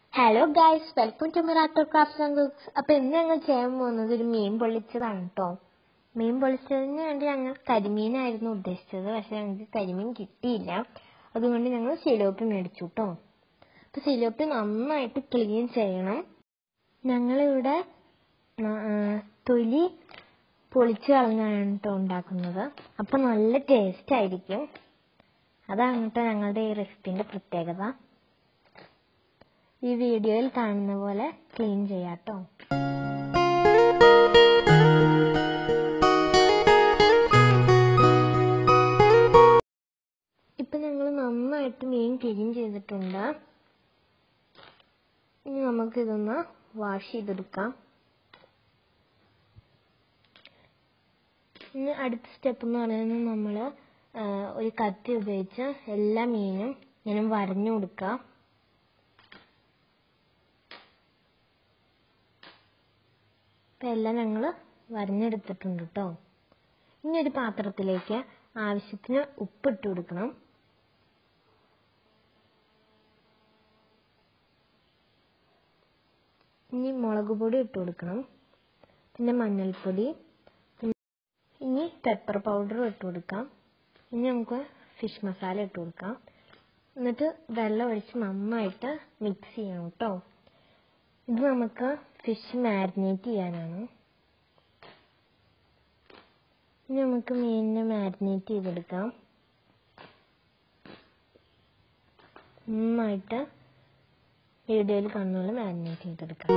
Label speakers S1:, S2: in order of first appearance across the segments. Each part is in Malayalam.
S1: hello guys welcome to miracle crafts and cooks അപ്പോൾ ഇന്ന് ഞങ്ങൾ ചെയ്യാൻ പോകുന്നത് ഒരു മീൻ പൊള്ളിച്ചതാണ് കേട്ടോ മീൻ പൊള്ളിച്ചതിന് വേണ്ടി ഞങ്ങൾ കരിമീനായിരുന്നു ഉദ്ദേശിച്ചത് പക്ഷെ ഞങ്ങൾക്ക് കരിമീൻ കിട്ടിയില്ല അതുകൊണ്ട് ഞങ്ങൾ സിലോപ്പി മേടിച്ചു കേട്ടോ അപ്പോൾ സിലോപ്പി നന്നായിട്ട് ക്ലീൻ ചെയ്യണം ഞങ്ങളിവിടെ ന- ആ, തൊലി പൊളിച്ച് കളഞ്ഞാണ് കേട്ടോ ഉണ്ടാക്കുന്നത് അപ്പോൾ നല്ല ടേസ്റ്റ് ആയിരിക്കും അതാണ് കേട്ടോ ഞങ്ങളുടെ ഈ റെസിപ്പിൻ്റെ പ്രത്യേകത ഈ വീഡിയോയിൽ കാണുന്ന പോലെ ക്ലീൻ ചെയ്യാട്ടോ ഇപ്പൊ ഞങ്ങൾ നന്നായിട്ട് മീൻ ക്ലീൻ ചെയ്തിട്ടുണ്ട് ഇനി നമുക്ക് ഇതൊന്ന് വാഷ് ചെയ്തെടുക്കാം ഇനി അടുത്ത സ്റ്റെപ്പ് എന്ന് പറയുന്നത് നമ്മൾ ഒരു കത്തി ഉപയോഗിച്ച് എല്ലാ മീനും ഇങ്ങനെ വരഞ്ഞു കൊടുക്കുക ഇപ്പം എല്ലാം ഞങ്ങൾ വരഞ്ഞെടുത്തിട്ടുണ്ട് കേട്ടോ ഇനി ഒരു പാത്രത്തിലേക്ക് ആവശ്യത്തിന് ഉപ്പിട്ട് കൊടുക്കണം ഇനി മുളക് പൊടി ഇട്ട് കൊടുക്കണം പിന്നെ മഞ്ഞൾപ്പൊടി പിന്നെ ഇനി പെപ്പർ പൗഡർ ഇട്ട് കൊടുക്കാം ഇനി നമുക്ക് ഫിഷ് മസാല ഇട്ട് കൊടുക്കാം എന്നിട്ട് വെള്ളം ഒഴിച്ച് നന്നായിട്ട് മിക്സ് ചെയ്യണം കേട്ടോ ഇത് നമുക്ക് ഫിഷ് മാരിനേറ്റ് ചെയ്യാനാണ് ഇനി നമുക്ക് മീനിനെ മാരിനേറ്റ് ചെയ്തെടുക്കാം നന്നായിട്ട് വീഡിയോയിൽ കാണുന്ന മാരിനേറ്റ് ചെയ്തെടുക്കാം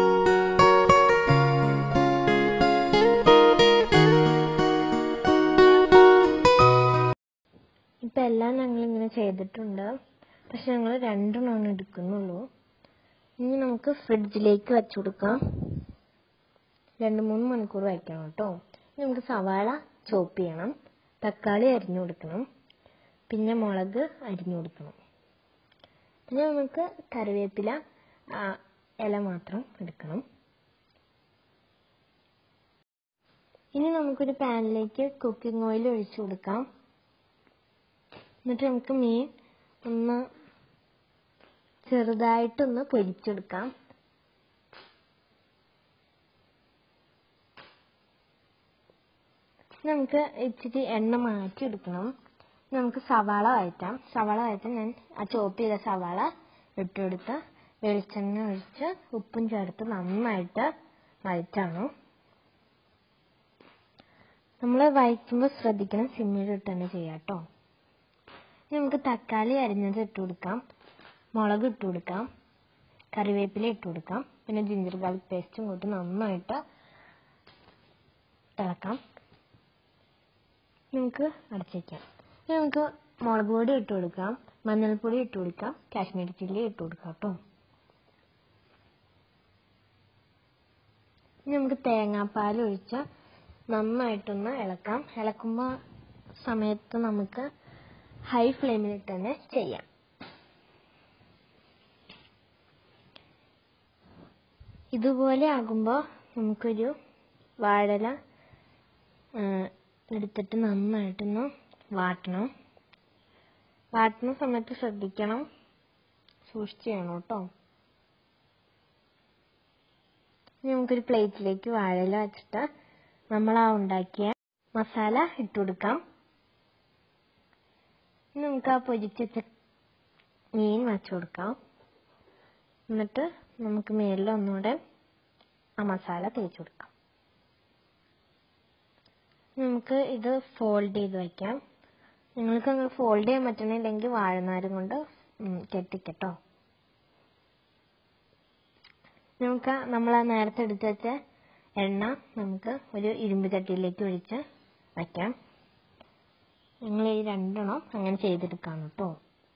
S1: ഇപ്പൊ എല്ലാം ഞങ്ങൾ ഇങ്ങനെ ചെയ്തിട്ടുണ്ട് പക്ഷെ ഞങ്ങൾ രണ്ടെണ്ണമാണ് എടുക്കുന്നുള്ളൂ ഇനി നമുക്ക് ഫ്രിഡ്ജിലേക്ക് വെച്ചു കൊടുക്കാം രണ്ട് മൂന്ന് മണിക്കൂർ വയ്ക്കണം കേട്ടോ ഇനി നമുക്ക് സവാള ചോപ്പ് ചെയ്യണം തക്കാളി അരിഞ്ഞു കൊടുക്കണം പിന്നെ മുളക് അരിഞ്ഞു കൊടുക്കണം പിന്നെ നമുക്ക് കറിവേപ്പില ആ, ഇല മാത്രം എടുക്കണം ഇനി നമുക്കൊരു പാനിലേക്ക് കുക്കിംഗ് ഓയിൽ ഒഴിച്ചു കൊടുക്കാം എന്നിട്ട് നമുക്ക് മീൻ ഒന്ന് ചെറുതായിട്ടൊന്ന് പൊരിച്ചെടുക്കാം നമുക്ക് ഇച്ചിരി എണ്ണ മാറ്റി എടുക്കണം നമുക്ക് സവാള വഴറ്റാം സവാള വഴറ്റാൻ ഞാൻ ആ ചോപ്പ് ചെയ്ത സവാള ഇട്ടെടുത്ത് വെളിച്ചെണ്ണ ഒഴിച്ച് ഉപ്പും ചേർത്ത് നന്നായിട്ട് വഴറ്റാണ് നമ്മൾ വഴറ്റുമ്പോൾ ശ്രദ്ധിക്കണം സിമ്മിലിട്ട് തന്നെ ചെയ്യാം കേട്ടോ ഇനി നമുക്ക് തക്കാളി അരിഞ്ഞത് ഇട്ട് കൊടുക്കാം മുളക് ഇട്ട് കൊടുക്കാം കറിവേപ്പില ഇട്ട് കൊടുക്കാം പിന്നെ ജിഞ്ചർ ഗാർലിക് പേസ്റ്റും കൂട്ടി നന്നായിട്ട് ഇളക്കാം നമുക്ക് അടച്ചേക്കാം ഇനി നമുക്ക് മുളക് പൊടി ഇട്ട് കൊടുക്കാം മഞ്ഞൾപ്പൊടി ഇട്ട് കൊടുക്കാം കാശ്മീരി ചില്ലി ഇട്ട് കൊടുക്കാം കേട്ടോ ഇനി നമുക്ക് തേങ്ങാപ്പാൽ ഒഴിച്ച് നന്നായിട്ടൊന്ന് ഇളക്കാം ഇളക്കുമ്പോൾ സമയത്ത് നമുക്ക് ഹൈ ഫ്ലെയിമിൽ തന്നെ ചെയ്യാം ഇതുപോലെ ആകുമ്പോൾ നമുക്കൊരു വാഴല ആ, എടുത്തിട്ട് നന്നായിട്ടൊന്ന് വാട്ടണം വാട്ടുന്ന സമയത്ത് ശ്രദ്ധിക്കണം സൂക്ഷിച്ച് ചെയ്യണം കേട്ടോ ഇനി നമുക്കൊരു പ്ലേറ്റിലേക്ക് വാഴയില വെച്ചിട്ട് നമ്മൾ ആ ഉണ്ടാക്കിയ മസാല ഇട്ട് കൊടുക്കാം ഇനി നമുക്ക് ആ പൊരിച്ച് വെച്ച മീൻ വെച്ച് കൊടുക്കാം എന്നിട്ട് നമുക്ക് മേലിൽ ഒന്നുകൂടെ ആ മസാല തേച്ച് കൊടുക്കാം നമുക്ക് ഇത് ഫോൾഡ് ചെയ്ത് വയ്ക്കാം നിങ്ങൾക്ക് അങ്ങനെ ഫോൾഡ് ചെയ്യാൻ പറ്റണില്ലെങ്കിൽ വാഴനാരും കൊണ്ട് ഉം, കെട്ടിക്കട്ടോ നമുക്ക് നമ്മൾ ആ നേരത്തെ എടുത്ത് വെച്ച എണ്ണ നമുക്ക് ഒരു ഇരുമ്പ് ചട്ടിയിലേക്ക് ഒഴിച്ച് വയ്ക്കാം നിങ്ങൾ ഈ രണ്ടെണ്ണം അങ്ങനെ ചെയ്തെടുക്കാം കേട്ടോ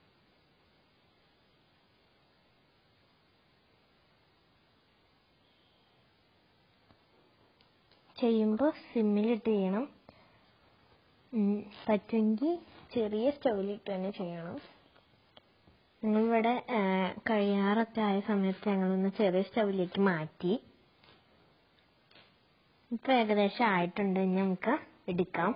S1: ചെയ്യുമ്പോൾ സിമ്മിലിട്ട് ചെയ്യണം ഉം, പറ്റുമെങ്കിൽ ചെറിയ സ്റ്റൗവിലിട്ട് തന്നെ ചെയ്യണം ഞങ്ങളിവിടെ ആ, കഴിയാറൊക്കെ ആയ സമയത്ത് ഞങ്ങളൊന്ന് ചെറിയ സ്റ്റൗവിലേക്ക് മാറ്റി ഇപ്പൊ ഏകദേശം ആയിട്ടുണ്ട് ഇനി നമുക്ക് എടുക്കാം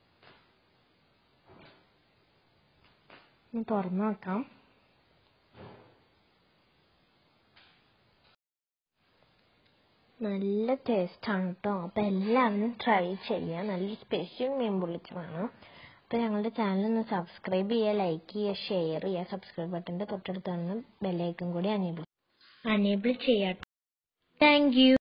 S1: ഇനി തുറന്നു നോക്കാം നല്ല ടേസ്റ്റാണ് കേട്ടോ അപ്പോൾ എല്ലാവരും ട്രൈ ചെയ്യുക നല്ല സ്പെഷ്യൽ മീൻ പൊള്ളിച്ചതാണ് അപ്പോൾ ഞങ്ങളുടെ ചാനൽ ഒന്ന് സബ്സ്ക്രൈബ് ചെയ്യുക ലൈക്ക് ചെയ്യുക ഷെയർ ചെയ്യുക സബ്സ്ക്രൈബ് ബട്ടൻ്റെ തൊട്ടടുത്ത് നിന്ന് ബെല്ലൈക്കൺ കൂടി അനേബിൾ അനേബിൾ ചെയ്യാം താങ്ക് യു